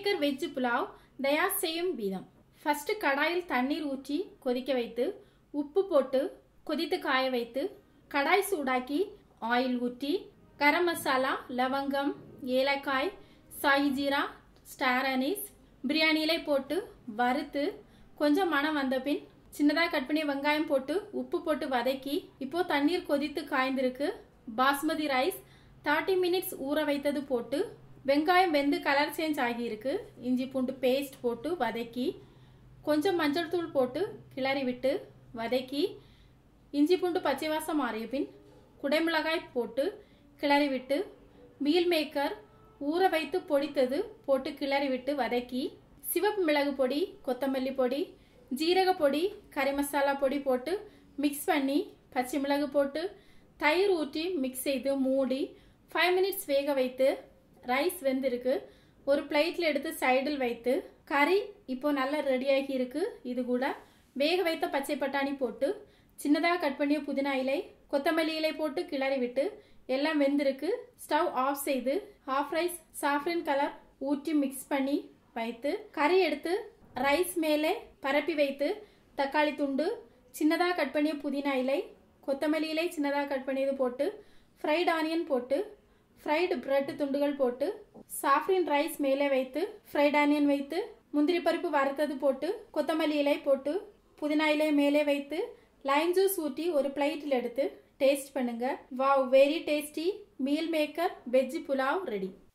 maker veg pulao தயார் செய்யும் வீதம் ஃபர்ஸ்ட் கடாயில் தண்ணீர் ஊற்றி கொதிக்க வைத்து உப்பு போட்டு கொதித்து காய வைத்து கடாய் சூடாக்கி ஆயில் ஊற்றி கரம் மசாலா லவங்கம் ஏலக்காய் சாய் ஜீரா ஸ்டார் அனீஸ் பிரியாணி இலை போட்டு வறுத்து கொஞ்சம் மணம் வந்த பின் சின்னதாக கட் பண்ணி வெங்காயம் போட்டு உப்பு போட்டு வதக்கி இப்போ தண்ணீர் கொதித்து காய்ந்திருக்கு பாஸ்மதி ரைஸ் தேர்ட்டி மினிட்ஸ் ஊற வைத்தது போட்டு வெங்காயம் வெந்து கலர் சேஞ்ச் ஆகியிருக்கு இஞ்சி பூண்டு பேஸ்ட் போட்டு வதக்கி கொஞ்சம் மஞ்சள் தூள் போட்டு கிளறி விட்டு வதக்கி இஞ்சி பூண்டு பச்சை வாசம் மாறிய பின் குடைமிளகாய் போட்டு கிளறி விட்டு மீல் மேக்கர் ஊற வைத்து பொடித்தது போட்டு கிளறி விட்டு வதக்கி சிவப்பு மிளகு பொடி கொத்தமல்லி பொடி ஜீரக பொடி கறி மசாலா பொடி போட்டு மிக்ஸ் பண்ணி பச்சை மிளகு போட்டு தயிர் ஊற்றி மிக்ஸ் செய்து மூடி ஃபைவ் மினிட்ஸ் வேக வைத்து ரைஸ் வெந்திருக்கு ஒரு பிளேட்ல எடுத்து சைடில் வைத்து கறி இப்போ நல்லா ரெடியாகி இருக்கு இது கூட வேக வைத்த பச்சை பட்டாணி போட்டு சின்னதாக கட் பண்ணிய புதினா இலை கொத்தமல்லி இலை போட்டு கிளறி விட்டு எல்லாம் வெந்திருக்கு ஸ்டவ் ஆஃப் செய்து ஹாஃப் ரைஸ் சாஃப்ரின் கலர் ஊற்றி மிக்ஸ் பண்ணி வைத்து கறி எடுத்து ரைஸ் மேலே பரப்பி வைத்து தக்காளி துண்டு சின்னதாக கட் பண்ணிய புதினா இலை கொத்தமல்லி இலை சின்னதாக கட் பண்ணியது போட்டு ஃப்ரைட் ஆனியன் போட்டு ஃப்ரைடு பிரெட் துண்டுகள் போட்டு சாஃப்ரின் ரைஸ் மேலே வைத்து ஃப்ரைட் ஆனியன் வைத்து முந்திரி பருப்பு வறுத்தது போட்டு கொத்தமல்லி இலை போட்டு புதினா இலை மேலே வைத்து லைம் ஜூஸ் ஊற்றி ஒரு பிளேட்டில் எடுத்து டேஸ்ட் பண்ணுங்க wow very tasty meal maker veg pulao ready